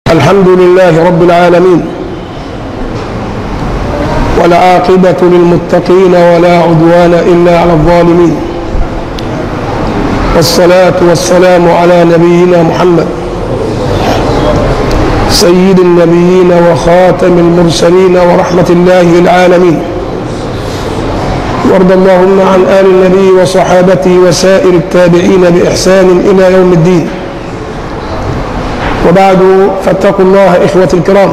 الحمد لله رب العالمين والعاقبة للمتقين ولا عدوان إلا على الظالمين والصلاة والسلام على نبينا محمد سيد النبيين وخاتم المرسلين ورحمة الله للعالمين وارض اللهم عن آل النبي وصحابته وسائر التابعين بإحسان إلى يوم الدين وبعد فاتقوا الله إخوة الكرام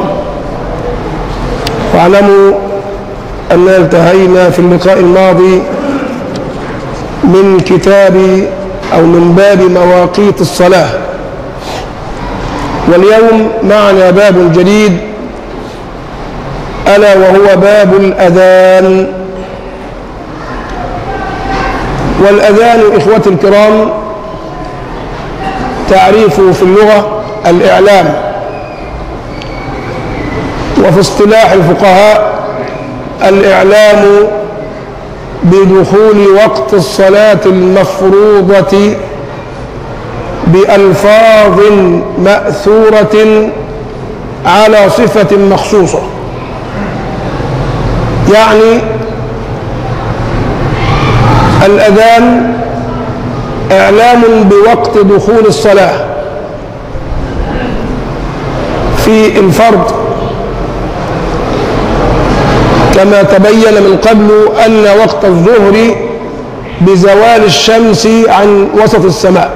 واعلموا أننا انتهينا في اللقاء الماضي من كتاب أو من باب مواقيت الصلاة واليوم معنا باب جديد ألا وهو باب الأذان والأذان إخوة الكرام تعريفه في اللغة الإعلام وفي اصطلاح الفقهاء الإعلام بدخول وقت الصلاة المفروضة بألفاظ مأثورة على صفة مخصوصة يعني الأذان إعلام بوقت دخول الصلاة في الفرض كما تبين من قبل أن وقت الظهر بزوال الشمس عن وسط السماء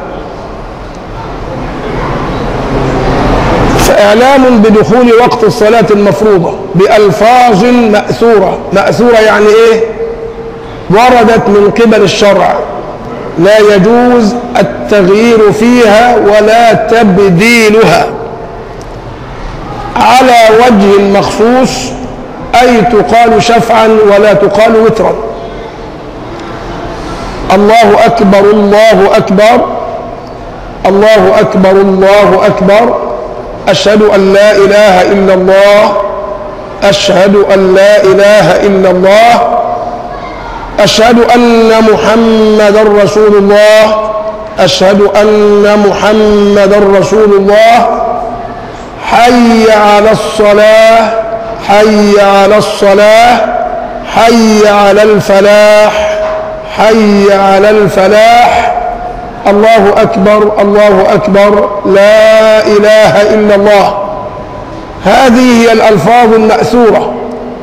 فإعلام بدخول وقت الصلاة المفروضة بألفاظ مأثورة مأثورة يعني إيه وردت من قبل الشرع لا يجوز التغيير فيها ولا تبديلها على وجه مخصوص أي تقال شفعا ولا تقال وترا الله أكبر الله أكبر الله أكبر الله أكبر أشهد أن لا إله إلا الله أشهد أن لا إله إلا الله أشهد أن محمدا رسول الله أشهد أن محمدا رسول الله حي على الصلاة حي على الصلاة حي على الفلاح حي على الفلاح الله أكبر الله أكبر لا إله إلا الله هذه هي الألفاظ المأثورة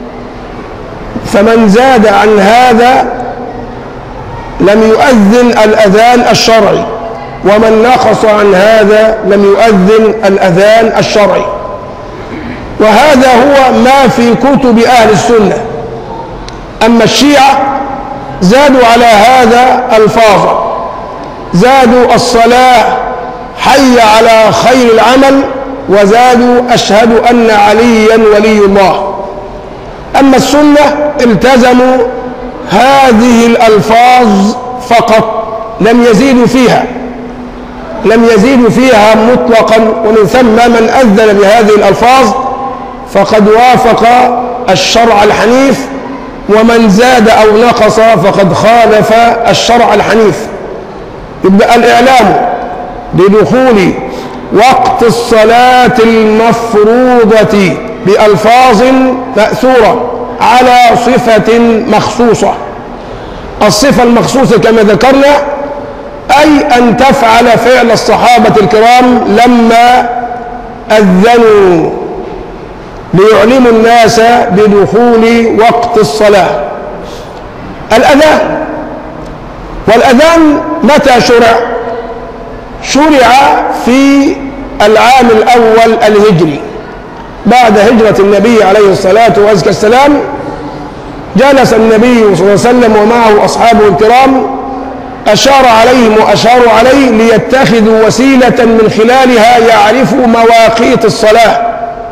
فمن زاد عن هذا لم يؤذن الأذان الشرعي ومن نقص عن هذا لم يؤذن الأذان الشرعي وهذا هو ما في كتب أهل السنة أما الشيعة زادوا على هذا الفاظا زادوا الصلاة حي على خير العمل وزادوا أشهد أن عليا ولي الله أما السنة التزموا هذه الألفاظ فقط لم يزيدوا فيها لم يزيدوا فيها مطلقا ومن ثم من أذن بهذه الألفاظ فقد وافق الشرع الحنيف ومن زاد أو نقص فقد خالف الشرع الحنيف يبقى الإعلام بدخول وقت الصلاة المفروضة بألفاظ مأثورة على صفة مخصوصة الصفة المخصوصة كما ذكرنا أي أن تفعل فعل الصحابة الكرام لما أذنوا ليعلموا الناس بدخول وقت الصلاة الأذان والأذان متى شرع شرع في العام الأول الهجري بعد هجرة النبي عليه الصلاة والسلام جلس النبي صلى الله عليه وسلم ومعه أصحابه الكرام أشار عليهم وأشاروا عليه ليتخذوا وسيلة من خلالها يعرفوا مواقيت الصلاة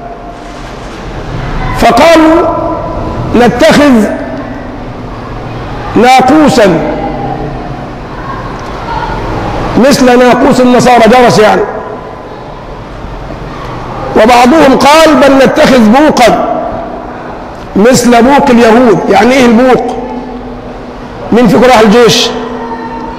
فقالوا نتخذ ناقوسا مثل ناقوس النصارى جرس يعني وبعضهم قال بل نتخذ بوقا مثل بوق اليهود يعني ايه البوق مين فيكم راح الجيش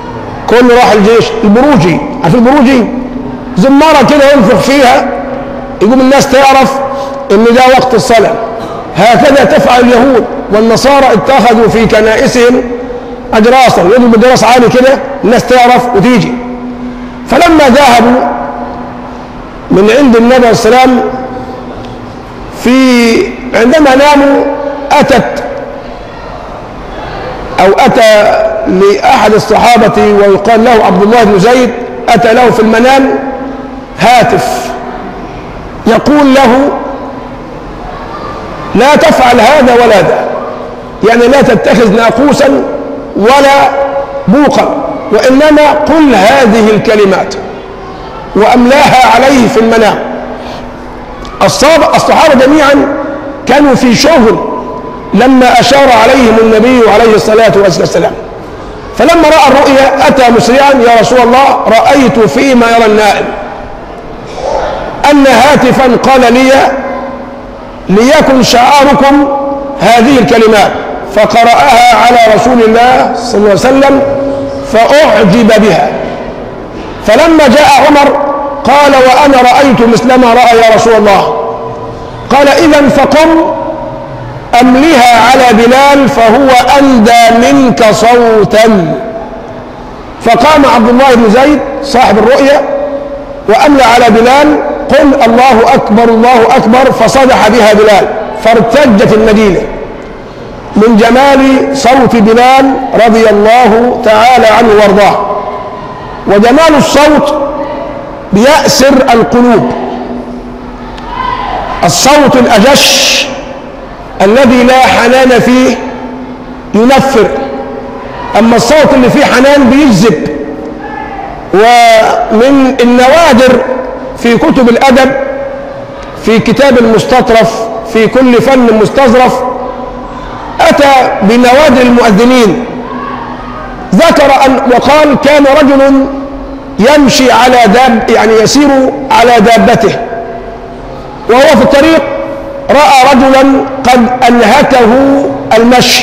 كله راح الجيش البروجي عارف البروجي زمارة كده ينفخ فيها يقوم الناس تعرف ان ده وقت الصلاة هكذا تفعل اليهود والنصارى اتخذوا في كنائسهم أجراسا يضرب الجرس عالي كده الناس تعرف وتيجي فلما ذهبوا من عند النبي عليه السلام في عندما ناموا أتت أو أتى لأحد الصحابة ويقال له عبد الله بن زيد أتى له في المنام هاتف يقول له لا تفعل هذا ولا ذا يعني لا تتخذ ناقوسا ولا بوقا وإنما قل هذه الكلمات وأملاها عليه في المنام الصحابة جميعا كانوا في شغل لما أشار عليهم النبي عليه الصلاة والسلام فلما رأى الرؤيا أتى مسرعا يا رسول الله رأيت فيما يرى النائم أن هاتفا قال لي ليكن شعاركم هذه الكلمات فقرأها على رسول الله صلى الله عليه وسلم فأعجب بها فلما جاء عمر قال وأنا رأيت مثل ما رأى يا رسول الله قال إذا فقم أملها على بلال فهو أندى منك صوتا فقام عبد الله بن زيد صاحب الرؤيا وأملى على بلال قل الله أكبر الله أكبر فصدح بها بلال فارتجت المدينة من جمال صوت بلال رضي الله تعالى عنه وارضاه وجمال الصوت بيأسر القلوب الصوت الأجش الذي لا حنان فيه ينفر أما الصوت اللي فيه حنان بيجذب ومن النوادر في كتب الأدب في كتاب المستطرف في كل فن مستظرف أتى بنوادر المؤذنين ذكر أن وقال كان رجل يمشي على داب يعني يسير على دابته وهو في الطريق رأى رجلا قد أنهكه المشي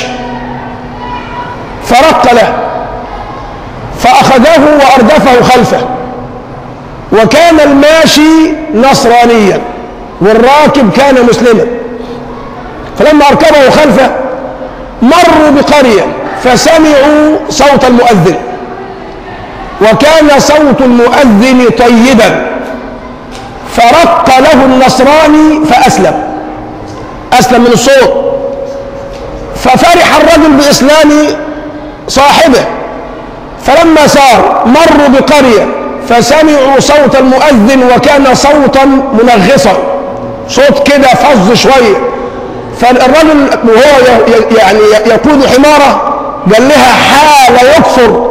فرق له فأخذه وأردفه خلفه وكان الماشي نصرانيا والراكب كان مسلما فلما أركبه خلفه مروا بقرية فسمعوا صوت المؤذن وكان صوت المؤذن طيبا فرق له النصراني فأسلم أسلم من الصوت ففرح الرجل بإسلام صاحبه فلما سار مروا بقرية فسمعوا صوت المؤذن وكان صوتا منغصا صوت كده فظ شوية فالرجل وهو يعني يقود حمارة قال لها حال يكفر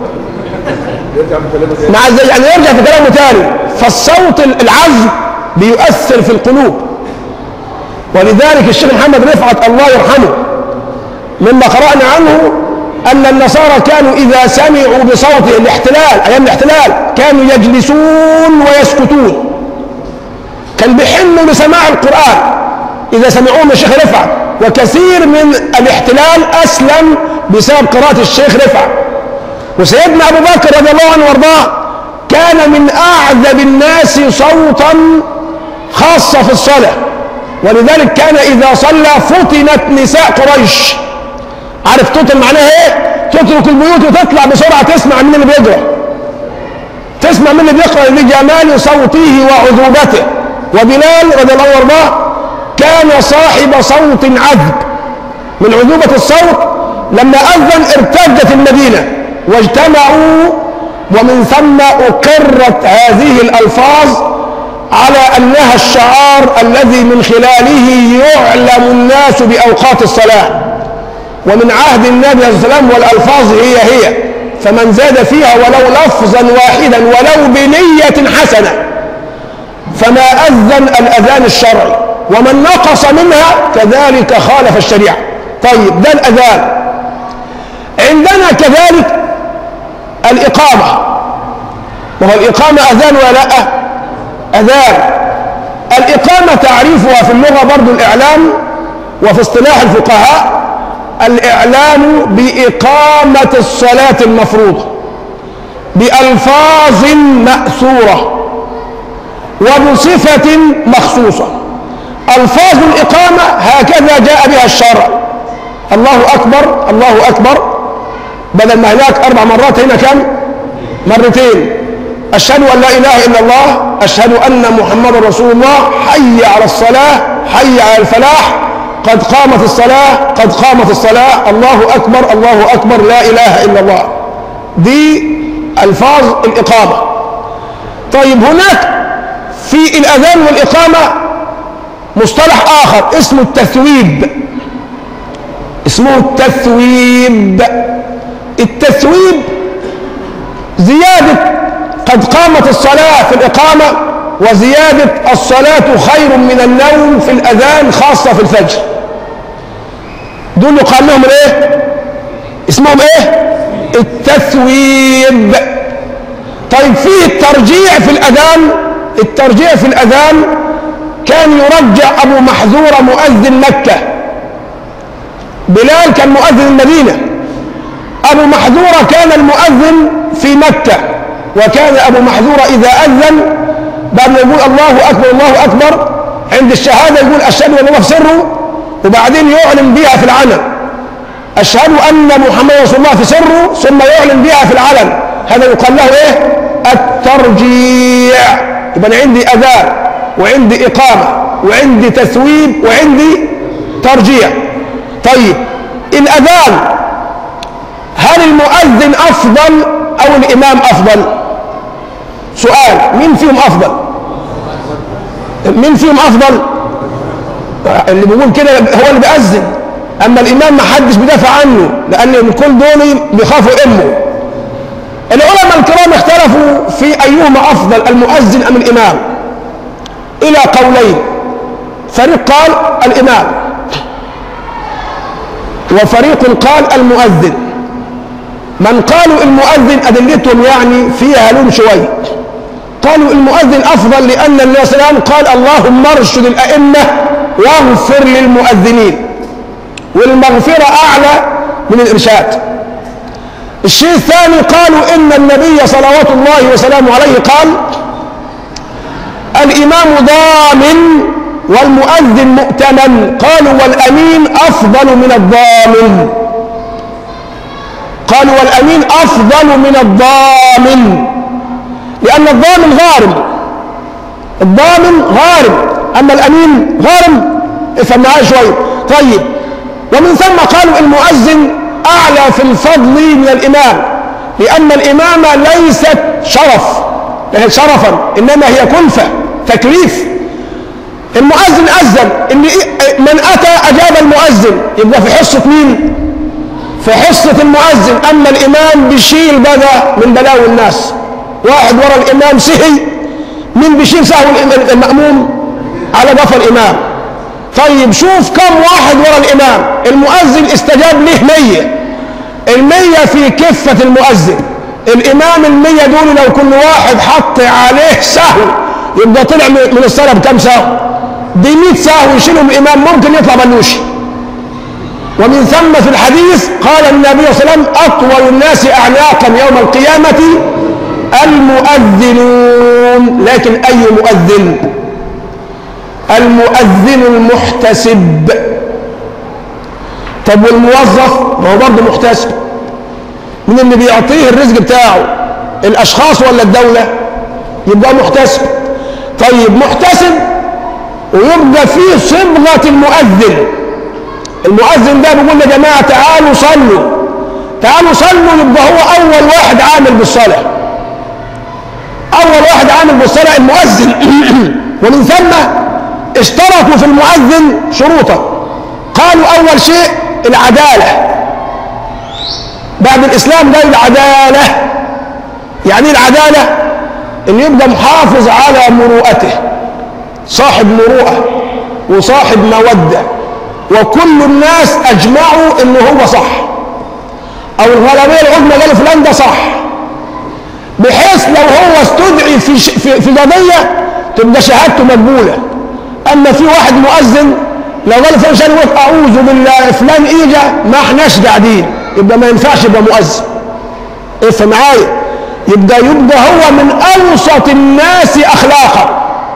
مع يعني يرجع في كلامه تاني فالصوت العذب بيؤثر في القلوب ولذلك الشيخ محمد رفعت الله يرحمه مما قرأنا عنه أن النصارى كانوا إذا سمعوا بصوت الاحتلال أيام الاحتلال كانوا يجلسون ويسكتون كان بيحنوا لسماع القرآن إذا سمعوه من الشيخ رفعت وكثير من الاحتلال أسلم بسبب قراءة الشيخ رفعت وسيدنا أبو بكر رضي الله عنه وارضاه كان من أعذب الناس صوتا خاصة في الصلاة ولذلك كان إذا صلى فتنت نساء قريش عارف تطل معناها ايه تترك البيوت وتطلع بسرعة تسمع مين اللي بيقرأ تسمع مين اللي بيقرأ لجمال صوته وعذوبته وبلال رضي الله عنه وارضاه كان صاحب صوت عذب من عذوبة الصوت لما أذن ارتجت المدينة واجتمعوا ومن ثم أقرت هذه الألفاظ على أنها الشعار الذي من خلاله يعلم الناس بأوقات الصلاة ومن عهد النبي عليه الصلاة والسلام والألفاظ هي هي فمن زاد فيها ولو لفظا واحدا ولو بنية حسنة فما أذن الأذان الشرعي ومن نقص منها كذلك خالف الشريعة طيب ده الأذان عندنا كذلك الإقامة وهو الإقامة أذان ولا لا أذان الإقامة تعريفها في اللغة برضو الإعلام وفي اصطلاح الفقهاء الإعلان بإقامة الصلاة المفروضة بألفاظ مأثورة وبصفة مخصوصة ألفاظ الإقامة هكذا جاء بها الشرع الله أكبر الله أكبر بدل ما هناك أربع مرات هنا كم مرتين أشهد أن لا إله إلا الله أشهد أن محمد رسول الله حي على الصلاة حي على الفلاح قد قامت الصلاة قد قامت الصلاة الله أكبر الله أكبر لا إله إلا الله دي ألفاظ الإقامة طيب هناك في الأذان والإقامة مصطلح آخر اسمه التثويب اسمه التثويب التثويب زيادة قد قامت الصلاة في الإقامة وزيادة الصلاة خير من النوم في الأذان خاصة في الفجر دول يقال لهم ايه اسمهم ايه التثويب طيب فيه الترجيع في الأذان الترجيع في الأذان كان يرجع أبو محذور مؤذن مكة بلال كان مؤذن المدينة أبو محذورة كان المؤذن في مكة وكان أبو محذورة إذا أذن بعد ما يقول الله أكبر الله أكبر عند الشهادة يقول أشهد أن الله في سره وبعدين يعلن بها في العلن أشهد أن محمد رسول الله في سره ثم يعلن بها في العلن هذا يقال له إيه الترجيع يبقى أنا عندي أذان وعندي إقامة وعندي تثويب وعندي ترجيع طيب الأذان هل المؤذن أفضل أو الإمام أفضل سؤال مين فيهم أفضل مين فيهم أفضل اللي بيقول كده هو اللي بيأذن أما الإمام ما حدش بيدافع عنه لأن الكل دول بيخافوا أمه العلماء الكرام اختلفوا في أيهما أفضل المؤذن أم الإمام إلى قولين فريق قال الإمام وفريق قال المؤذن من قالوا المؤذن أدلتهم يعني فيها لون شوي قالوا المؤذن أفضل لأن النبي صلى الله عليه وسلم قال اللهم ارشد الأئمة واغفر للمؤذنين والمغفرة أعلى من الإرشاد الشيء الثاني قالوا إن النبي صلوات الله وسلامه عليه قال الإمام ضامن والمؤذن مؤتمن قالوا والأمين أفضل من الضامن قالوا والأمين أفضل من الضامن لأن الضامن غارم الضامن غارم أما الأمين غارم افهم معايا شوية طيب ومن ثم قالوا المؤذن أعلى في الفضل من الإمام لأن الإمامة ليست شرف ليست شرفا إنما هي كلفة تكليف المؤذن أذن إن من أتى أجاب المؤذن يبقى في حصة مين؟ في حصة المؤذن أما الإمام بيشيل بدا من بلاوي الناس واحد ورا الإمام سهي مين بيشيل سهو المأموم على قفا الإمام طيب شوف كم واحد ورا الإمام المؤذن استجاب له مية المية في كفة المؤذن الإمام المية دول لو كل واحد حط عليه سهو يبقى طلع من الصلاة بكم سهو دي 100 سهو يشيلهم الإمام ممكن يطلع بلوشي ومن ثم في الحديث قال النبي صلى الله عليه وسلم أطول الناس أعناقا يوم القيامة المؤذنون لكن أي مؤذن المؤذن المحتسب طب والموظف ما هو برضه محتسب من اللي بيعطيه الرزق بتاعه الأشخاص ولا الدولة يبقى محتسب طيب محتسب ويبقى فيه صبغة المؤذن المؤذن ده بيقول يا جماعة تعالوا صلوا تعالوا صلوا يبقى هو أول واحد عامل بالصلاة أول واحد عامل بالصلاة المؤذن ومن ثم اشترطوا في المؤذن شروطا قالوا أول شيء العدالة بعد الإسلام جاي العدالة يعني ايه العدالة إن يبقى محافظ على مروءته صاحب مروءة وصاحب مودة وكل الناس أجمعوا إنه هو صح أو الغالبية العظمى قالوا فلان ده صح بحيث لو هو استدعي في في في قضية تبقى شهادته مقبولة أما في واحد مؤذن لو قال فلان شان يقول أعوذ بالله فلان إيجا ما احناش قاعدين يبقى ما ينفعش يبقى مؤذن افهم معايا يبقى يبقى هو من أوسط الناس أخلاقا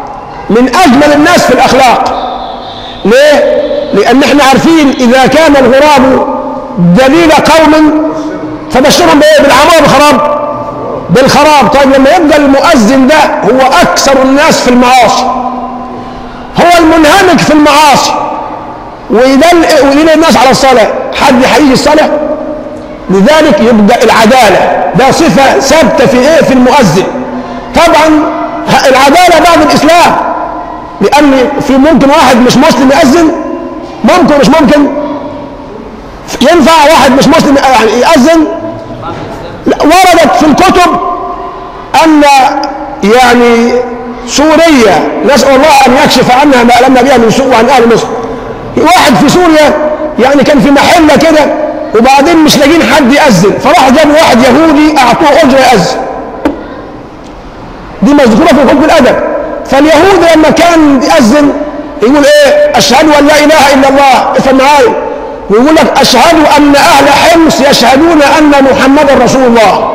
من أجمل الناس في الأخلاق ليه؟ لأن احنا عارفين إذا كان الغراب دليل قوم فبشرهم بإيه؟ بالعمار بالخراب بالخراب طيب لما يبقى المؤذن ده هو أكثر الناس في المعاصي هو المنهمك في المعاصي ويدل ويدل الناس على الصلاة حد هيجي الصلاة لذلك يبقى العدالة ده صفة ثابتة في ايه في المؤذن طبعا العدالة بعد الإسلام لأن في ممكن واحد مش مسلم يأذن ممكن مش ممكن ينفع واحد مش مسلم يعني يأذن لا وردت في الكتب أن يعني سوريا نسأل الله أن يكشف عنها ما ألمنا بها من سوء وعن أهل مصر واحد في سوريا يعني كان في محلة كده وبعدين مش لاقيين حد يأذن فراح جابوا واحد يهودي أعطوه أجرة يأذن دي مذكورة في كتب الأدب فاليهود لما كان يأذن يقول إيه أشهد أن لا إله إلا الله افهم معايا ويقول لك أشهد أن أهل حمص يشهدون أن محمدا رسول الله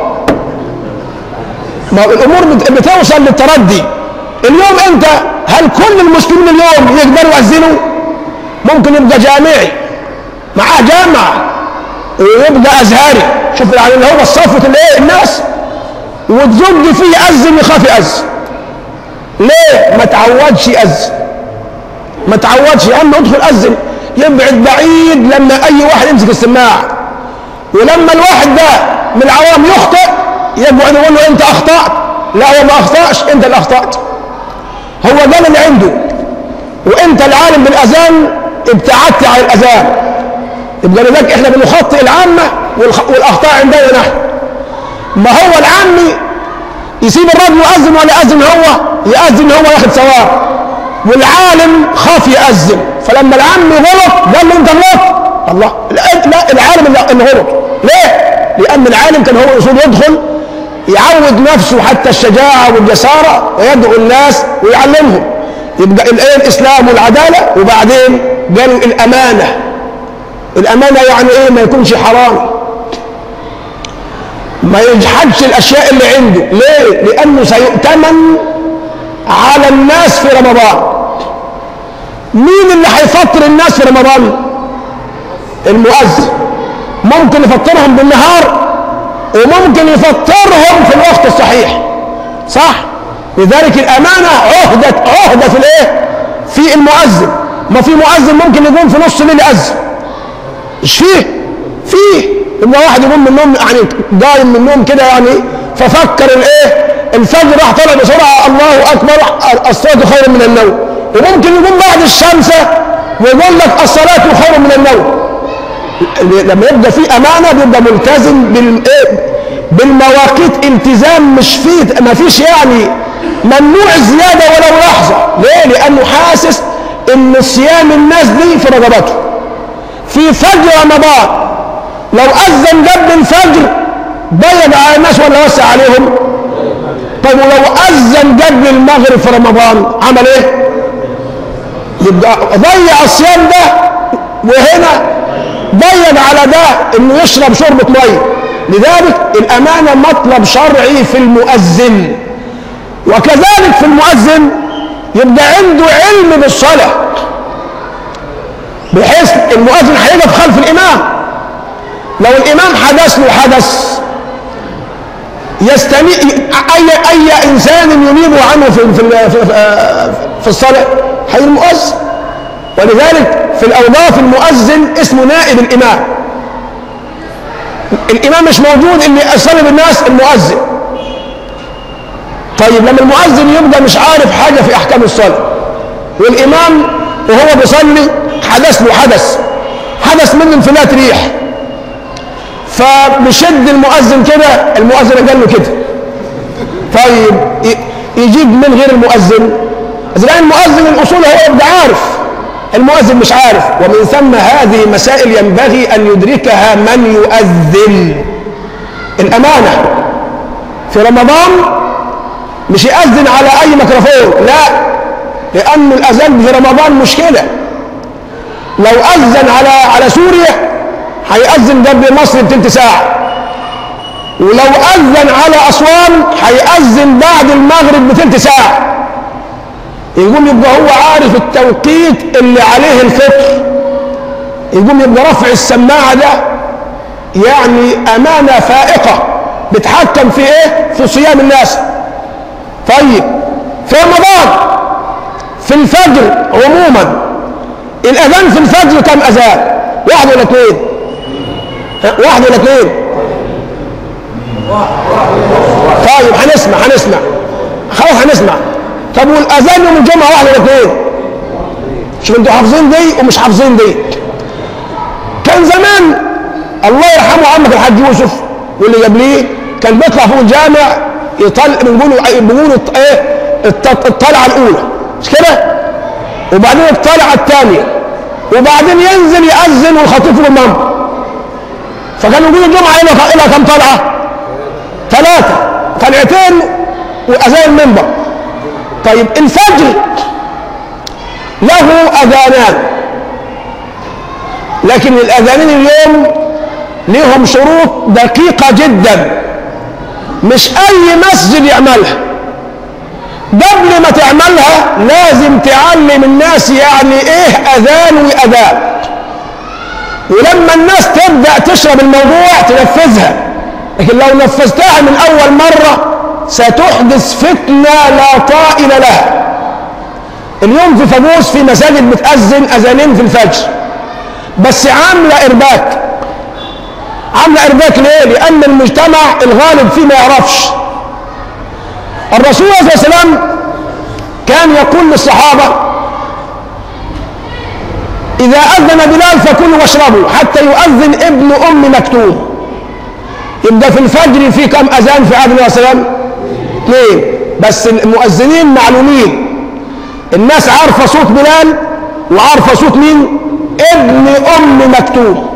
ما الأمور بت- بتوصل للتردي اليوم أنت هل كل المسلمين اليوم يقدروا يأذنوا ممكن يبقى جامعي معاه جامعة ويبقى أزهري شوف يعني اللي هو الصفوة الايه الناس وتزج فيه يأذن يخاف يأذن ليه ما تعودش يأذن ما تعودش يا اما ادخل أذن يبعد بعيد لما أي واحد يمسك السماعة ولما الواحد ده من العوام يخطئ يقعد يقول له أنت أخطأت لا هو ما أخطأش أنت اللي أخطأت هو ده اللي عنده وأنت العالم بالأذان ابتعدت عن الأذان يبقى لذلك احنا بنخطئ العامة والخ- والأخطاء عندنا نحن ما هو العامي يسيب الرجل يؤذن ولا يأذن هو يأذن هو ياخد ثواب والعالم خاف يأذن فلما العامي غلط قال له انت غلط الله لا, لا العالم اللي- اللي غلط ليه؟ لأن العالم كان هو الأصول يدخل يعود نفسه حتى الشجاعة والجسارة ويدعو الناس ويعلمهم يبقى الايه الإسلام والعدالة وبعدين قالوا الأمانة الأمانة يعني إيه ما يكونش حرام ما يجحدش الأشياء اللي عنده ليه؟ لأنه سيؤتمن على الناس في رمضان مين اللي هيفطر الناس في رمضان المؤذن ممكن يفطرهم بالنهار وممكن يفطرهم في الوقت الصحيح صح لذلك الأمانة عهدة عهدة في الايه في المؤذن ما في مؤذن ممكن يقوم في نص الليل يأذن مش فيه فيه يبقى واحد يقوم من النوم يعني قايم من النوم كده يعني ففكر الايه الفجر راح طلع بسرعه الله اكبر الصلاه خير من النوم وممكن يقوم بعد الشمس ويقول لك الصلاه خير من النوم لما يبقى في امانه بيبقى ملتزم بالايه بالمواقيت التزام مش فيه ما فيش يعني ممنوع زياده ولو لحظه ليه لانه حاسس ان صيام الناس دي في رغبته في فجر رمضان لو أذن قبل الفجر ضيق على الناس ولا وسع عليهم طيب ولو أذن قبل المغرب في رمضان عمل ايه يبقى ضيع الصيام ده وهنا ضيق على ده انه يشرب شربة مية لذلك الأمانة مطلب شرعي في المؤذن وكذلك في المؤذن يبقى عنده علم بالصلاة بحيث المؤذن هيقف خلف الإمام لو الإمام حدث له حدث يستمي أي أي إنسان ينيب عنه في في في, في الصلاة هي المؤذن ولذلك في الأوضاع في المؤذن اسمه نائب الإمام الإمام مش موجود اللي يصلي بالناس المؤذن طيب لما المؤذن يبقى مش عارف حاجة في أحكام الصلاة والإمام وهو بيصلي حدث له حدث حدث منه انفلات ريح فبشد المؤذن كده المؤذن قال له كده طيب يجيب من غير المؤذن إذا كان المؤذن الأصول هو يبقى عارف المؤذن مش عارف ومن ثم هذه مسائل ينبغي أن يدركها من يؤذن الأمانة في رمضان مش يأذن على أي ميكروفون لا لأن الأذان في رمضان مشكلة لو أذن على على سوريا هيأذن قبل مصر بتلت ساعة ولو أذن على أسوان هيأذن بعد المغرب بتلت ساعة يقوم يبقى هو عارف التوقيت اللي عليه الفطر يقوم يبقى رفع السماعة ده يعني أمانة فائقة بتحكم في إيه؟ في صيام الناس طيب في رمضان في الفجر عموما الأذان في الفجر كم أذان؟ واحد ولا اثنين؟ ها، واحد ولا اثنين؟ طيب هنسمع هنسمع خلاص هنسمع طب والاذان يوم الجمعه واحد ولا اثنين شوف انتوا حافظين دي ومش حافظين دي كان زمان الله يرحمه عمك الحاج يوسف واللي قبليه كان بيطلع فوق الجامع يطل بنقولوا بنقولوا الط- ايه الط- الطلعه الاولى مش كده وبعدين الطلعه الثانيه وبعدين ينزل يأذن والخطيب فوق المنبر فكانوا يقولوا الجمعه الى الى كم طلعه؟ ثلاثه طلعتين واذان المنبر طيب الفجر له اذانان لكن الاذانين اليوم لهم شروط دقيقه جدا مش اي مسجد يعملها قبل ما تعملها لازم تعلم الناس يعني ايه اذان واذان ولما الناس تبدا تشرب الموضوع تنفذها لكن لو نفذتها من اول مره ستحدث فتنه لا طائل لها اليوم في فانوس في مساجد بتأذن أذانين في الفجر بس عاملة إرباك عاملة إرباك ليه؟ لأن المجتمع الغالب فيه ما يعرفش الرسول صلى الله عليه وسلم كان يقول للصحابة إذا أذن بلال فكلوا واشربوا حتى يؤذن ابن أم مكتوم يبقى في الفجر في كم أذان في عهد النبي صلى الله عليه وسلم؟ اثنين بس المؤذنين معلومين الناس عارفة صوت بلال وعارفة صوت مين ابن أم مكتوم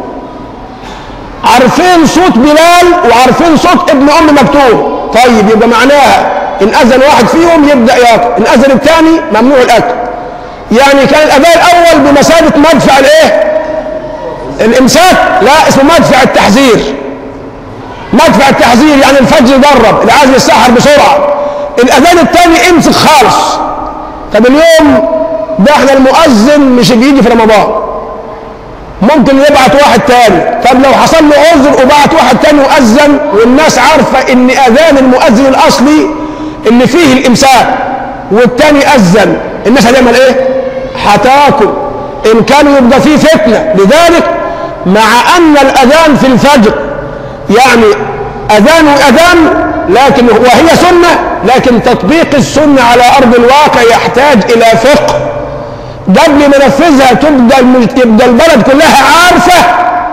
عارفين صوت بلال وعارفين صوت ابن أم مكتوم طيب يبقى معناها إن أذن واحد فيهم يبدأ ياكل إن أذن الثاني ممنوع الأكل يعني كان الأذان الأول بمثابة مدفع الإيه الإمساك لا اسمه مدفع التحذير مدفع التحذير يعني الفجر جرب اللي عايز يسحر بسرعة الأذان الثاني امسك خالص طب اليوم ده احنا المؤذن مش بيجي في رمضان ممكن يبعت واحد تاني طب لو حصل له عذر وبعت واحد تاني وأذن والناس عارفة ان أذان المؤذن الأصلي اللي فيه الإمساك والتاني أذن الناس هتعمل ايه؟ هتاكل إن كان يبقى فيه فتنة لذلك مع أن الأذان في الفجر يعني أذان وأذان لكن وهي سنة لكن تطبيق السنة على أرض الواقع يحتاج إلى فقه قبل ما ننفذها تبقى المج- تبقى البلد كلها عارفة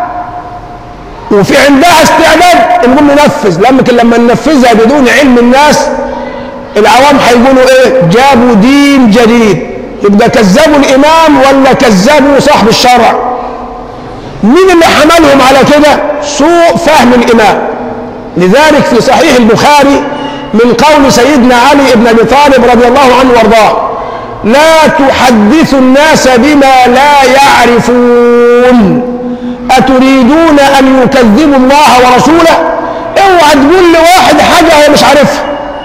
وفي عندها استعداد نقول ننفذ لكن لما ننفذها بدون علم الناس العوام هيقولوا ايه جابوا دين جديد يبقى كذبوا الامام ولا كذبوا صاحب الشرع مين اللي حملهم على كده سوء فهم الامام لذلك في صحيح البخاري من قول سيدنا علي بن ابي طالب رضي الله عنه وارضاه لا تحدثوا الناس بما لا يعرفون اتريدون ان يكذبوا الله ورسوله اوعى تقول لواحد حاجه هو مش عارفها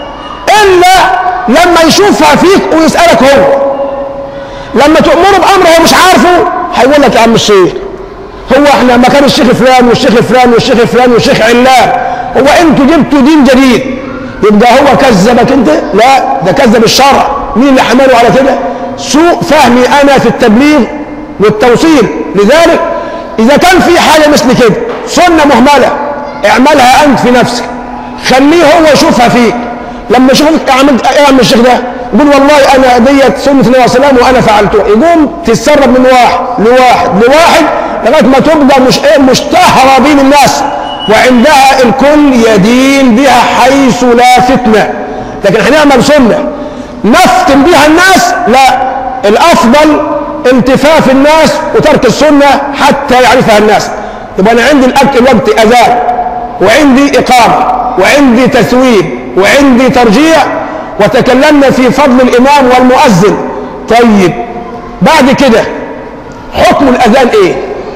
الا لما يشوفها فيك ويسالك هو لما تأمره بأمر هو مش عارفه هيقول لك يا عم الشيخ هو احنا مكان الشيخ فلان والشيخ فلان والشيخ فلان والشيخ علان هو انتوا جبتوا دين جديد يبقى هو كذبك انت لا ده كذب الشرع مين اللي حمله على كده سوء فهمي انا في التبليغ والتوصيل لذلك اذا كان في حاجه مثل كده سنه مهمله اعملها انت في نفسك خليه هو يشوفها فيك لما يشوفك عملت ايه يا عم الشيخ ده يقول والله انا ديت سنه النبي صلى الله عليه وسلم وانا فعلتها يقوم تتسرب من واحد لواحد لواحد لغايه ما تبقى مش ايه مشتهره بين الناس وعندها الكل يدين بها حيث لا فتنه لكن هنعمل سنه نفتن بها الناس لا الافضل التفاف الناس وترك السنه حتى يعرفها الناس يبقى انا عندي الاكل الوقت اذان وعندي اقامه وعندي تثويب وعندي ترجيع وتكلمنا في فضل الامام والمؤذن طيب بعد كده حكم الاذان ايه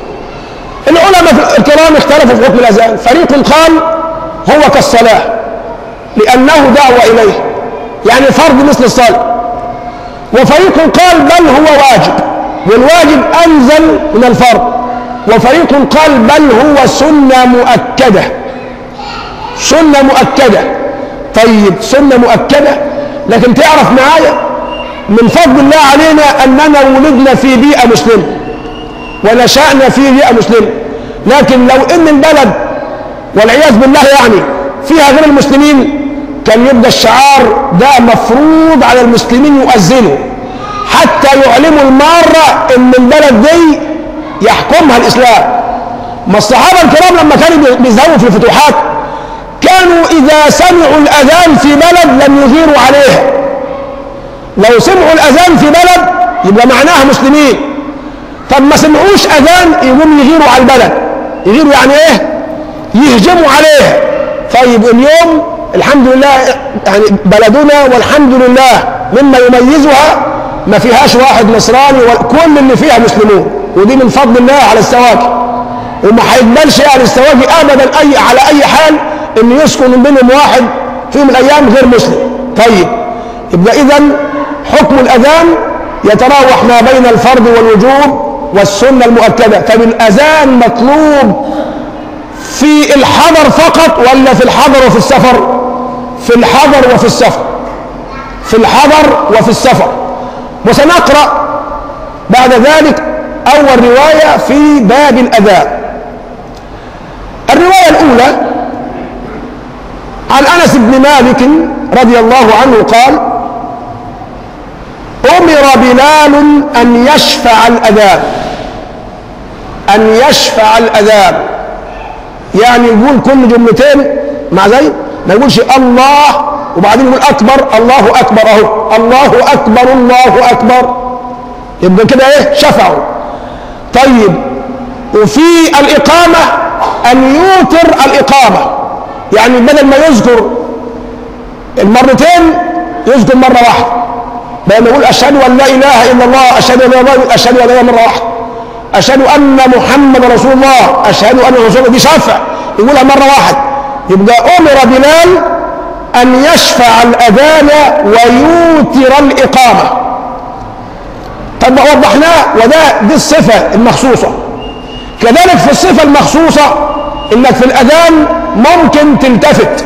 العلماء الكرام اختلفوا في حكم الاذان فريق قال هو كالصلاه لانه دعوه اليه يعني فرض مثل الصلاه وفريق قال بل هو واجب والواجب أنزل من الفرض وفريق قال بل هو سنة مؤكدة سنة مؤكدة طيب سنة مؤكدة لكن تعرف معايا من فضل الله علينا أننا ولدنا في بيئة مسلمة ونشأنا في بيئة مسلمة لكن لو ان البلد والعياذ بالله يعني فيها غير المسلمين كان يبقى الشعار ده مفروض على المسلمين يؤذنوا حتى يعلموا المارة ان البلد دي يحكمها الاسلام ما الصحابة الكرام لما كانوا بيذهبوا في الفتوحات كانوا اذا سمعوا الاذان في بلد لم يغيروا عليها لو سمعوا الاذان في بلد يبقى معناها مسلمين طب ما سمعوش اذان يقوموا يغيروا على البلد يغيروا يعني ايه يهجموا عليها طيب اليوم الحمد لله يعني بلدنا والحمد لله مما يميزها ما فيهاش واحد نصراني وكل اللي فيها مسلمون ودي من فضل الله على السواقي وما هيقبلش يعني السواقي ابدا اي على اي حال ان يسكن من بينهم واحد في يوم من الايام غير مسلم طيب يبقى اذا حكم الاذان يتراوح ما بين الفرض والوجوب والسنه المؤكده فبالاذان مطلوب في الحضر فقط ولا في الحضر وفي السفر في الحضر وفي السفر في الحضر وفي السفر وسنقرأ بعد ذلك أول رواية في باب الأذان الرواية الأولى عن أنس بن مالك رضي الله عنه قال أمر بلال أن يشفع الأذان أن يشفع الأذان يعني يقول كل جملتين مع زي ما يقولش الله وبعدين يقول اكبر الله اكبر اهو الله اكبر الله اكبر يبقى كده ايه شفعوا طيب وفي الاقامه ان يوتر الاقامه يعني بدل ما يذكر المرتين يذكر مره واحده بدل ما يقول اشهد ان لا اله الا الله اشهد ان لا اله الا اشهد ان لا اله مره واحده اشهد ان محمد رسول الله اشهد ان رسول الله دي شفع يقولها مره واحده يبقى امر بلال ان يشفع الاذان ويوتر الاقامه طب وضحناه وده دي الصفه المخصوصه كذلك في الصفه المخصوصه انك في الاذان ممكن تلتفت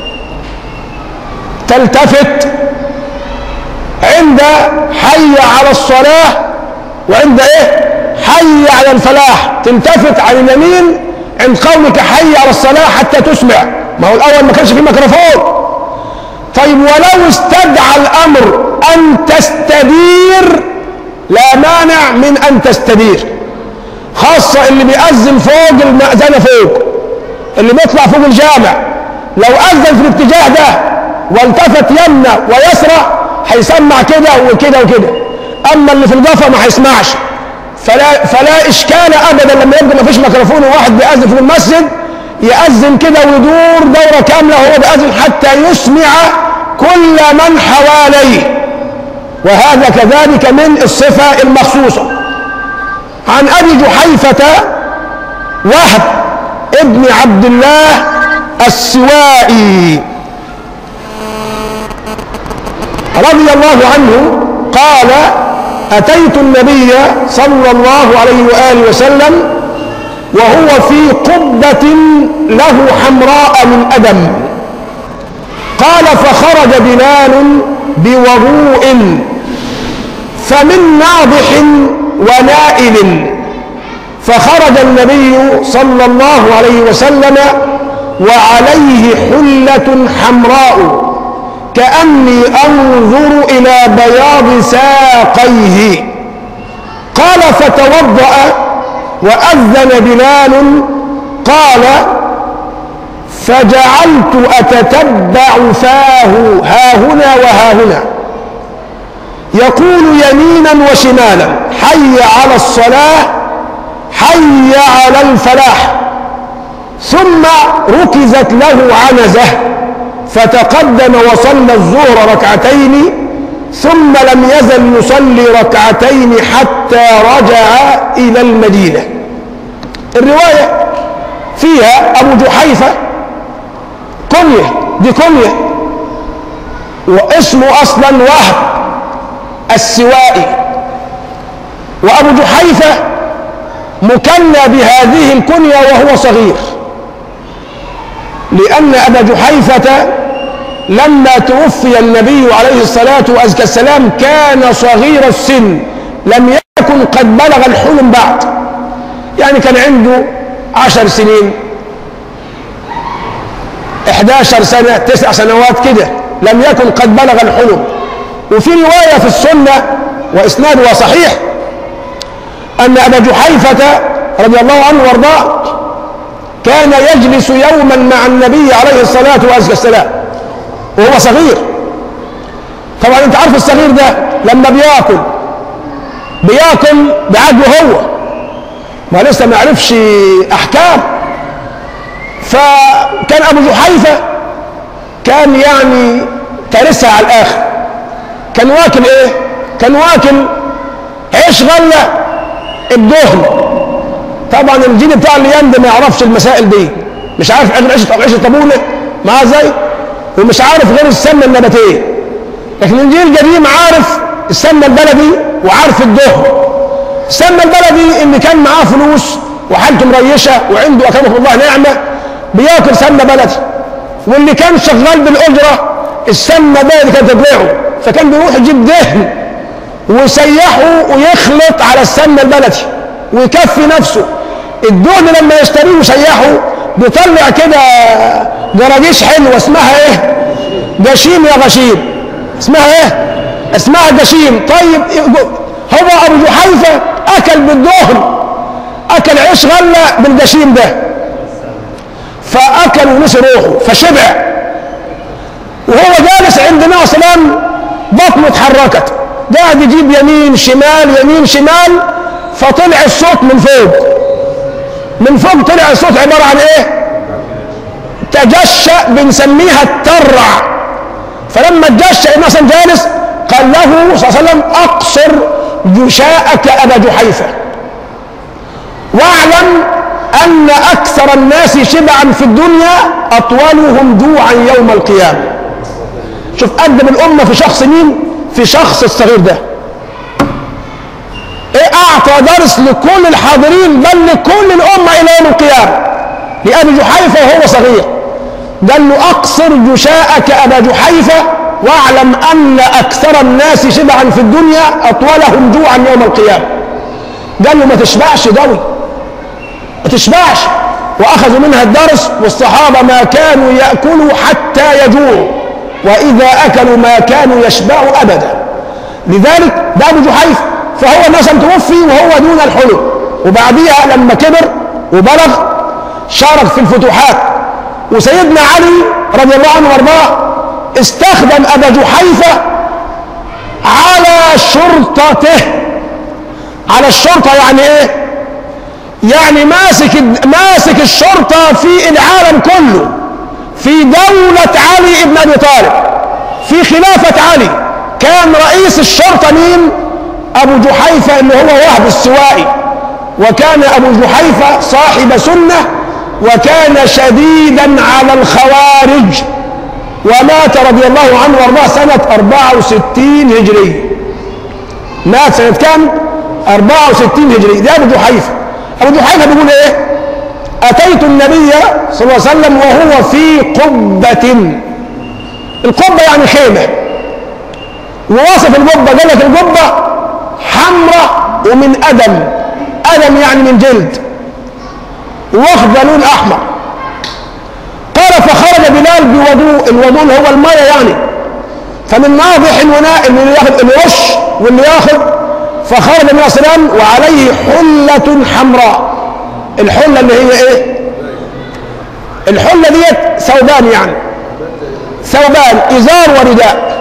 تلتفت عند حي على الصلاه وعند ايه حي على الفلاح تلتفت على اليمين عند قولك حي على الصلاة حتى تسمع ما هو الأول ما كانش فيه ميكروفون طيب ولو استدعى الأمر أن تستدير لا مانع من أن تستدير خاصة اللي بيأذن فوق المأذنة فوق اللي بيطلع فوق الجامع لو أذن في الاتجاه ده والتفت يمنى ويسرى هيسمع كده وكده وكده أما اللي في الجفا ما هيسمعش فلا فلا اشكال ابدا لما يبقى ما فيش ميكروفون وواحد بيأذن في المسجد يأذن كده ويدور دورة كاملة وهو بيأذن حتى يسمع كل من حواليه وهذا كذلك من الصفة المخصوصة عن أبي جحيفة وهب ابن عبد الله السوائي رضي الله عنه قال أتيت النبي صلى الله عليه وآله وسلم وهو في قبة له حمراء من أدم قال فخرج بلال بوضوء فمن ناضح ونائل فخرج النبي صلى الله عليه وسلم وعليه حلة حمراء كأني أنظر إلى بياض ساقيه قال فتوضأ وأذن بلال قال فجعلت أتتبع فاه ها هنا وها هنا يقول يمينا وشمالا حي على الصلاة حي على الفلاح ثم ركزت له عنزه فتقدم وصلى الظهر ركعتين ثم لم يزل يصلي ركعتين حتى رجع إلى المدينة الرواية فيها أبو جحيفة كنية دي كنية واسمه أصلا وهب السوائي وأبو جحيفة مكنى بهذه الكنية وهو صغير لأن أبا جحيفة لما توفي النبي عليه الصلاة والسلام كان صغير السن لم يكن قد بلغ الحلم بعد يعني كان عنده عشر سنين 11 سنة تسع سنوات كده لم يكن قد بلغ الحلم وفي رواية في السنة وإسنادها صحيح أن أبا جحيفة رضي الله عنه وارضاه كان يجلس يوما مع النبي عليه الصلاة والسلام وهو صغير طبعا انت عارف الصغير ده لما بياكل بياكل بعقله هو ما لسه ما عرفش احكام فكان ابو جحيفه كان يعني تارسها على الاخر كان واكل ايه كان واكل عيش غله الدهن طبعا الجيل بتاع الايام ده ما يعرفش المسائل دي مش عارف غير عيش عيش الطابونه معاه ازاي ومش عارف غير السمنه النباتيه لكن الجيل القديم عارف السمنه البلدي وعارف الدهن السمنه البلدي اللي كان معاه فلوس وحالته مريشه وعنده اكرمه الله نعمه بياكل سمنه بلدي واللي كان شغال بالاجره السمنه بلدي كانت تبيعه فكان بيروح يجيب دهن ويسيحه ويخلط على السمنه البلدي ويكفي نفسه الدهن لما يشتريه ويسيحه بيطلع كده جراجيش حلوه اسمها ايه؟ جشيم يا غشيم اسمها ايه؟ اسمها جشيم طيب هو ابو جحيفه اكل بالدهن اكل عيش غله بالجشيم ده فاكل ونسي روحه فشبع وهو جالس عند النبي صلى الله عليه وسلم بطنه اتحركت قاعد يجيب يمين شمال يمين شمال فطلع الصوت من فوق من فوق طلع الصوت عباره عن ايه؟ تجشأ بنسميها الترع فلما تجشأ الناس جالس قال له صلى الله عليه وسلم اقصر جشاءك ابا جحيفه واعلم ان اكثر الناس شبعا في الدنيا اطولهم جوعا يوم القيامه شوف قدم الامه في شخص مين في شخص الصغير ده ايه اعطى درس لكل الحاضرين بل لكل الامه الى يوم القيامه لابي جحيفه وهو صغير قال له اقصر جشاءك ابا جحيفه واعلم ان اكثر الناس شبعا في الدنيا اطولهم جوعا يوم القيامه قال له ما تشبعش قوي ما تشبعش واخذوا منها الدرس والصحابه ما كانوا ياكلوا حتى يجوعوا واذا اكلوا ما كانوا يشبعوا ابدا لذلك ده ابو جحيفه فهو مثلا توفي وهو دون الحلم وبعديها لما كبر وبلغ شارك في الفتوحات وسيدنا علي رضي الله عنه وارضاه استخدم ابا جحيفه على شرطته على الشرطه يعني ايه يعني ماسك ماسك الشرطه في العالم كله في دولة علي بن ابي طالب في خلافة علي كان رئيس الشرطة مين؟ ابو جحيفة اللي هو وهب السوائي وكان ابو جحيفة صاحب سنة وكان شديدا على الخوارج ومات رضي الله عنه وارضاه سنة 64 هجري مات سنة كام؟ 64 هجري ده ابو جحيفة ابو جحيفة بيقول ايه؟ اتيت النبي صلى الله عليه وسلم وهو في قبة القبة يعني خيمة ووصف القبة قال لك القبة حمراء ومن أدم أدم يعني من جلد واخد لون أحمر قال فخرج بلال بوضوء الوضوء اللي هو المية يعني فمن ناضح وناء اللي ياخد اللي يرش واللي ياخد فخرج النبي صلى الله عليه وسلم وعليه حلة حمراء الحلة اللي هي ايه الحلة ديت ثوبان يعني ثوبان إزار ورداء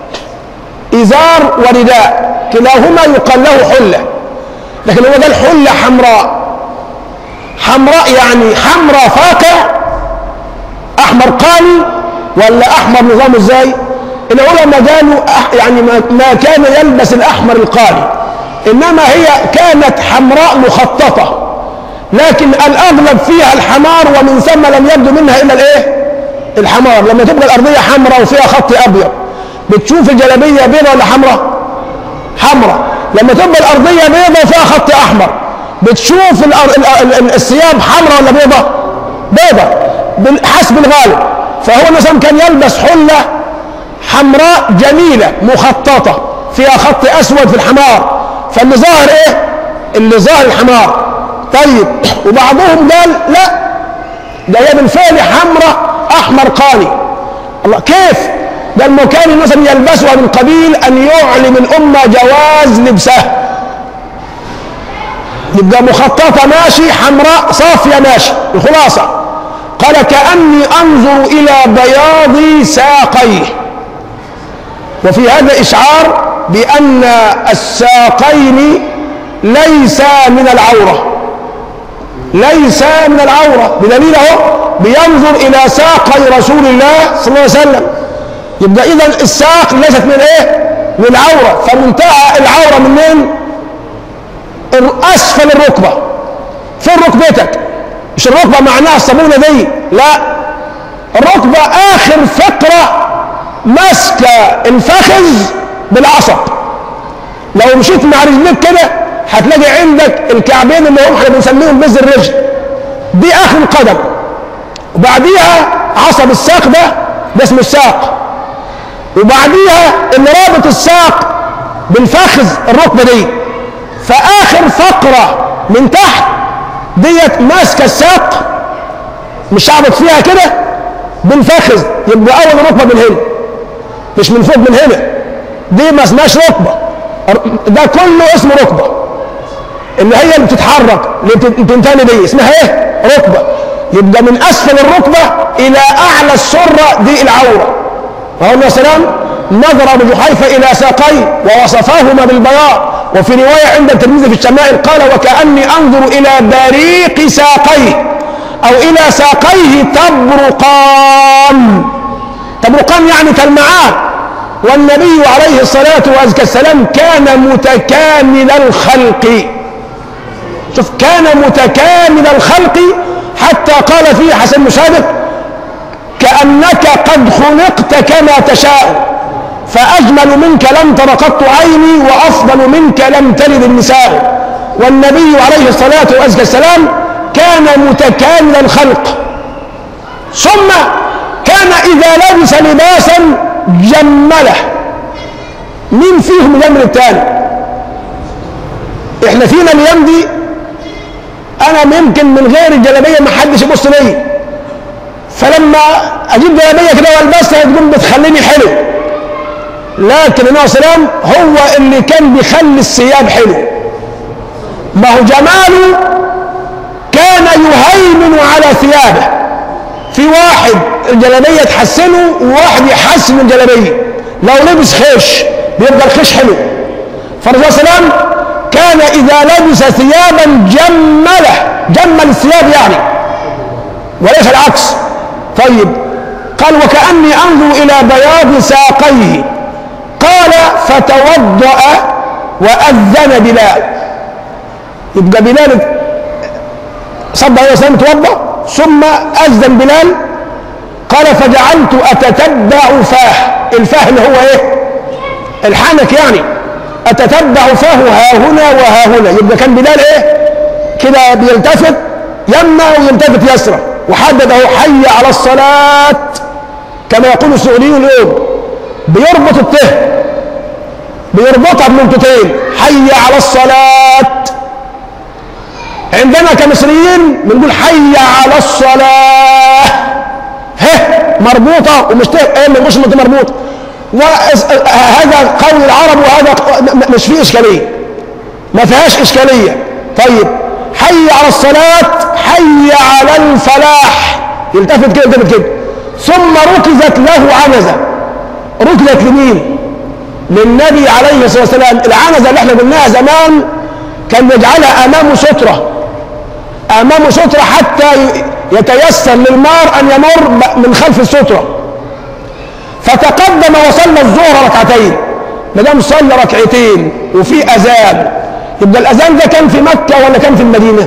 إزار ورداء كلاهما يقال له حلة لكن هو قال حلة حمراء حمراء يعني حمراء فاقع أحمر قاني ولا أحمر نظام ازاي العلماء قالوا يعني ما, ما كان يلبس الأحمر القاني إنما هي كانت حمراء مخططة لكن الأغلب فيها الحمار ومن ثم لم يبدو منها إلا الإيه الحمار لما تبقى الأرضية حمراء وفيها خط أبيض بتشوف الجلابية بيضاء ولا حمراء حمراء لما تبقى الارضيه بيضاء وفيها خط احمر بتشوف الأر- ال- ال- الثياب حمراء ولا بيضاء بيضاء بال- حسب الغالب فهو مثلا كان يلبس حله حمراء جميله مخططه فيها خط اسود في الحمار فاللي ظاهر ايه اللي ظاهر الحمار طيب وبعضهم قال لا ده هي بالفعل حمراء احمر قاني الله كيف ده ما كان مثلا يلبسها من قبيل ان يعلم الامه جواز لبسها يبقى مخططه ماشي حمراء صافيه ماشي الخلاصه قال كاني انظر الى بياض ساقيه وفي هذا اشعار بان الساقين ليس من العوره ليس من العورة بدليل اهو بينظر إلى ساقي رسول الله صلى الله عليه وسلم يبقى إذا الساق ليست من إيه؟ من العورة فمنتهى العورة منين؟ أسفل الركبة فين ركبتك؟ مش الركبة معناها الصابونة دي لا الركبة آخر فقرة ماسكة الفخذ بالعصب لو مشيت مع رجليك كده هتلاقي عندك الكعبين اللي هم احنا بنسميهم بز الرجل دي اخر القدم وبعديها عصب الساق ده ده اسمه الساق وبعديها اللي رابط الساق بالفخذ الركبه دي فاخر فقره من تحت ديت ماسكه الساق مش هعبط فيها كده بالفخذ يبقى اول ركبه من هنا مش من فوق من هنا دي ما اسمهاش ركبه ده كله اسمه ركبه اللي هي اللي بتتحرك اللي بتنتهي دي اسمها ايه ركبه يبقى من اسفل الركبه الى اعلى السره دي العوره وهو سلام نظر ابو جحيفه الى ساقيه ووصفاهما بالبياض وفي روايه عند الترمذي في الشمائل قال وكاني انظر الى بريق ساقيه او الى ساقيه تبرقان تبرقان يعني كالمعان والنبي عليه الصلاه والسلام كان متكامل الخلق شوف كان متكامل الخلق حتى قال فيه حسن مشابك كأنك قد خلقت كما تشاء فأجمل منك لم تر قط عيني وأفضل منك لم تلد النساء والنبي عليه الصلاة والسلام كان متكامل الخلق ثم كان إذا لبس لباسا جمله مين فيهم يجمل التاني احنا فينا الايام دي انا ممكن من غير الجلابيه ما حدش يبص ليا فلما اجيب جلابيه كده والبسها تقوم بتخليني حلو لكن النبي صلى الله عليه وسلم هو اللي كان بيخلي الثياب حلو ما هو جماله كان يهيمن على ثيابه في واحد الجلابيه تحسنه وواحد يحسن الجلابيه لو لبس خيش بيبقى الخيش حلو فالرسول صلى الله عليه وسلم كان إذا لبس ثيابا جمله جمل الثياب يعني وليس العكس طيب قال وكأني أنظر إلى بياض ساقيه قال فتوضأ وأذن بلال يبقى بلال صلى عليه وسلم توضأ ثم أذن بلال قال فجعلت أتتبع فاه الفاه اللي هو إيه الحنك يعني أتتبع فاه ها هنا وها هنا يبقى كان بلال إيه كده بيلتفت يمنى ويلتفت يسرى وحدد اهو حي على الصلاة كما يقول السعوديون اليوم بيربط الته بيربطها بنقطتين حي على الصلاة عندنا كمصريين بنقول حي على الصلاة ه مربوطة ومش ته ايه مش مربوطة وهذا قول العرب وهذا مش فيه إشكالية ما فيهاش إشكالية طيب حي على الصلاة حي على الفلاح يلتفت كده يلتفت كده ثم ركزت له عنزة ركزت لمين للنبي عليه الصلاة والسلام العنزة اللي احنا قلناها زمان كان يجعلها أمامه سترة أمامه سترة حتى يتيسر للمار أن يمر من خلف السترة فتقدم وصلى الظهر ركعتين ما دام صلى ركعتين وفي أذان يبقى الأذان ده كان في مكة ولا كان في المدينة؟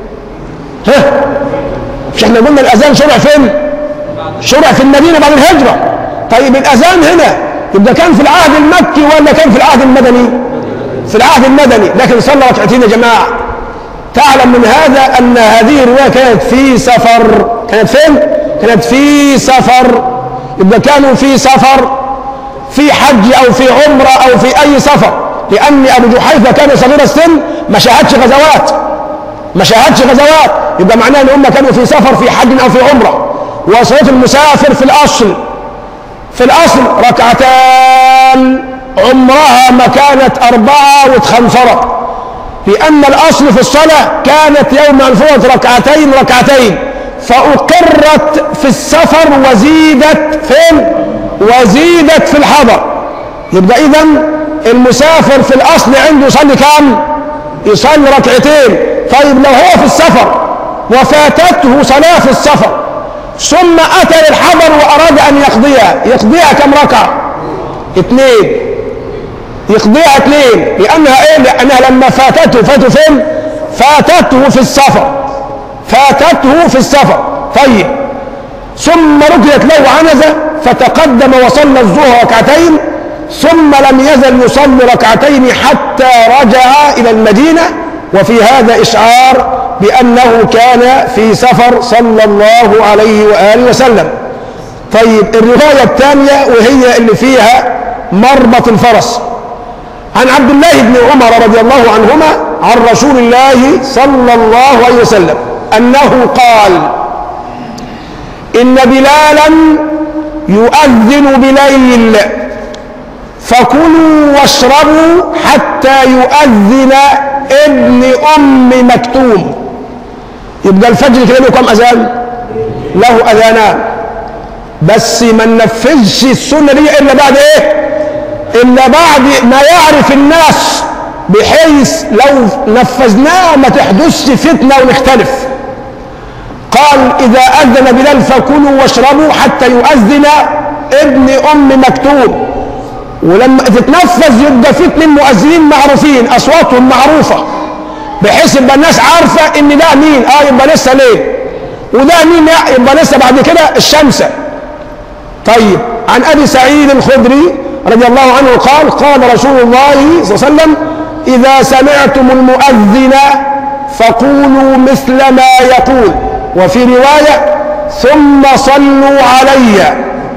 ها؟ مش احنا قلنا الأذان شرع فين؟ شرع في المدينة بعد الهجرة طيب الأذان هنا يبقى كان في العهد المكي ولا كان في العهد المدني؟ في العهد المدني لكن صلى ركعتين يا جماعة تعلم من هذا أن هذه الرواية كانت في سفر كانت فين؟ كانت في سفر يبقى كانوا في سفر في حج أو في عمرة أو في أي سفر لأن أبو جحيفة كان صغير السن ما شاهدش غزوات ما شاهدش غزوات يبقى معناه ان هم كانوا في سفر في حج او في عمره وصلاه المسافر في الاصل في الاصل ركعتان عمرها ما كانت اربعه وتخنصرت لان الاصل في الصلاه كانت يوم الفوت ركعتين ركعتين فاقرت في السفر وزيدت فين وزيدت في الحضر يبقى اذا المسافر في الاصل عنده يصلي كام يصلي ركعتين طيب لو هو في السفر وفاتته صلاة في السفر ثم أتى للحضر وأراد أن يقضيها يقضيها كم ركعة اثنين يقضيها اثنين لأنها إيه لأنها لما فاتته فاتته فين فاتته في السفر فاتته في السفر طيب ثم ركيت له عنزة فتقدم وصلى الظهر ركعتين ثم لم يزل يصلي ركعتين حتى رجع إلى المدينة وفي هذا إشعار بأنه كان في سفر صلى الله عليه وآله وسلم طيب الرواية الثانية وهي اللي فيها مربط الفرس عن عبد الله بن عمر رضي الله عنهما عن رسول الله صلى الله عليه وسلم أنه قال إن بلالا يؤذن بليل فكلوا واشربوا حتى يؤذن ابن ام مكتوم يبقى الفجر كده له كم اذان له اذانان بس ما ننفذش السنه دي الا بعد ايه الا بعد ما يعرف الناس بحيث لو نفذناه ما تحدثش فتنه ونختلف قال اذا اذن بلال فكلوا واشربوا حتى يؤذن ابن ام مكتوم ولما تتنفذ يبقى في اتنين مؤذنين معروفين اصواتهم معروفه بحيث يبقى الناس عارفه ان ده مين اه يبقى لسه ليه وده مين يبقى لسه بعد كده الشمس طيب عن ابي سعيد الخدري رضي الله عنه قال قال رسول الله صلى الله عليه وسلم اذا سمعتم المؤذن فقولوا مثل ما يقول وفي روايه ثم صلوا عليّ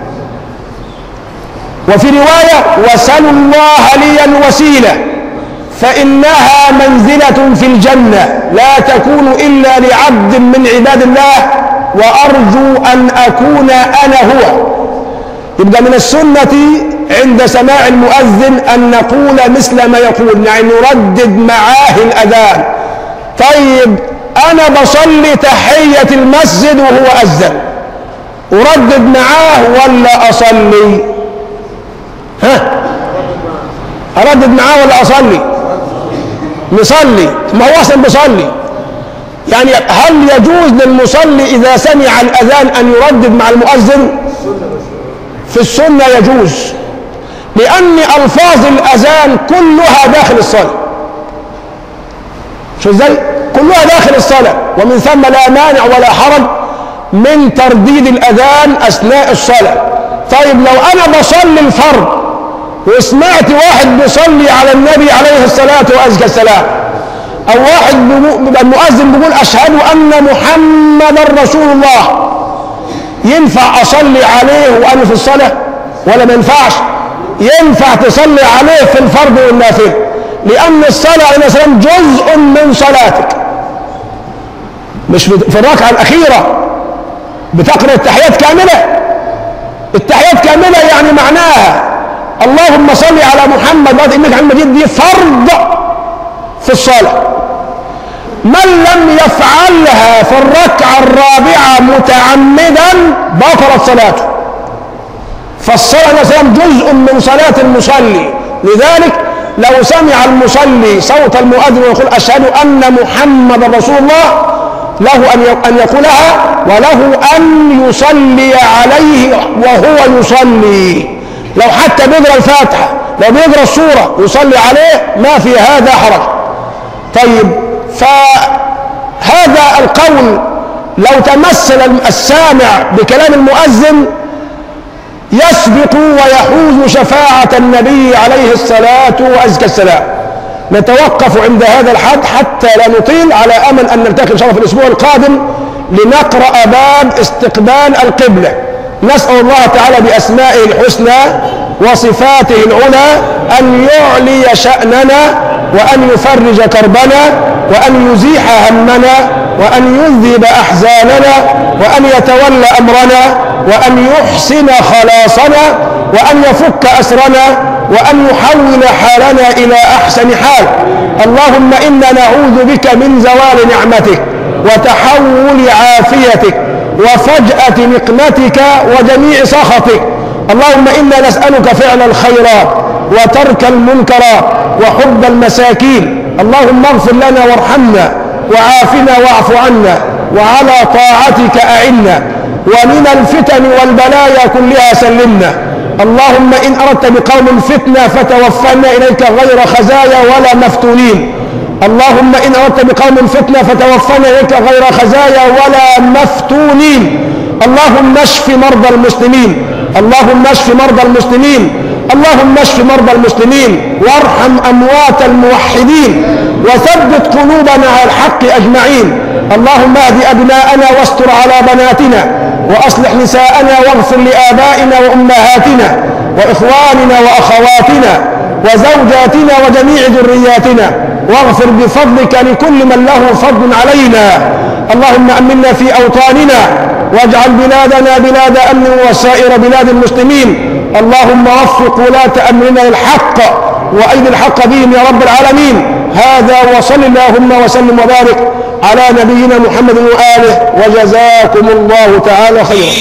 وفي رواية وسلوا الله لي الوسيلة فإنها منزلة في الجنة لا تكون إلا لعبد من عباد الله وأرجو أن أكون أنا هو يبقى من السنة عند سماع المؤذن أن نقول مثل ما يقول يعني نردد معاه الأذان طيب أنا بصلي تحية المسجد وهو أذن أردد معاه ولا أصلي ها أردد معاه ولا أصلي نصلي ما هو أصلا بيصلي يعني هل يجوز للمصلي إذا سمع الأذان أن يردد مع المؤذن في السنة يجوز لأن ألفاظ الأذان كلها داخل الصلاة شو ازاي كلها داخل الصلاة ومن ثم لا مانع ولا حرج من ترديد الأذان أثناء الصلاة طيب لو أنا بصلي الفرض وسمعت واحد بيصلي على النبي عليه الصلاة وأزكى السلام أو واحد المؤذن بيقول أشهد أن محمدا رسول الله ينفع أصلي عليه وأنا في الصلاة ولا ما ينفعش ينفع تصلي عليه في الفرض والنافلة لأن الصلاة عليه السلام جزء من صلاتك مش في الركعة الأخيرة بتقرأ التحيات كاملة التحيات كاملة يعني معناها اللهم صل على محمد وقت انك عن مجيد دي فرض في الصلاة من لم يفعلها في الركعة الرابعة متعمدا بطلت صلاته فالصلاة عليه السلام جزء من صلاة المصلي لذلك لو سمع المصلي صوت المؤذن ويقول أشهد أن محمد رسول الله له أن أن يقولها وله أن يصلي عليه وهو يصلي لو حتى بيقرا الفاتحة لو بيقرا السورة يصلي عليه ما في هذا حرج طيب فهذا القول لو تمثل السامع بكلام المؤذن يسبق ويحوز شفاعة النبي عليه الصلاة وأزكى السلام نتوقف عند هذا الحد حتى لا نطيل على أمل أن نلتقي إن شاء الله في الأسبوع القادم لنقرأ باب استقبال القبلة نسأل الله تعالى بأسمائه الحسنى وصفاته العلى أن يعلي شأننا وأن يفرج كربنا وأن يزيح همنا وأن يذهب أحزاننا وأن يتولى أمرنا وأن يحسن خلاصنا وأن يفك أسرنا وأن يحول حالنا إلى أحسن حال اللهم إنا نعوذ بك من زوال نعمتك وتحول عافيتك وفجأة نقمتك وجميع سخطك اللهم إنا نسألك فعل الخيرات وترك المنكرات وحب المساكين اللهم اغفر لنا وارحمنا وعافنا واعف عنا وعلى طاعتك أعنا ومن الفتن والبلايا كلها سلمنا اللهم إن أردت بقوم فتنة فتوفنا إليك غير خزايا ولا مفتونين اللهم إن أردت بقوم فتنة فتوفنا إليك غير خزايا ولا مفتونين اللهم اشف مرضى المسلمين اللهم اشف مرضى المسلمين اللهم اشف مرضى المسلمين وارحم أموات الموحدين وثبت قلوبنا على الحق أجمعين اللهم اهد أبناءنا واستر على بناتنا وأصلح نساءنا واغفر لآبائنا وأمهاتنا وإخواننا وأخواتنا وزوجاتنا وجميع ذرياتنا واغفر بفضلك لكل من له فضل علينا اللهم أمنا في أوطاننا واجعل بلادنا بلاد أمن وسائر بلاد المسلمين اللهم وفق ولاة أمرنا للحق وأيد الحق بهم يا رب العالمين هذا وصل اللهم وسلم وبارك على نبينا محمد وآله وجزاكم الله تعالى خيرا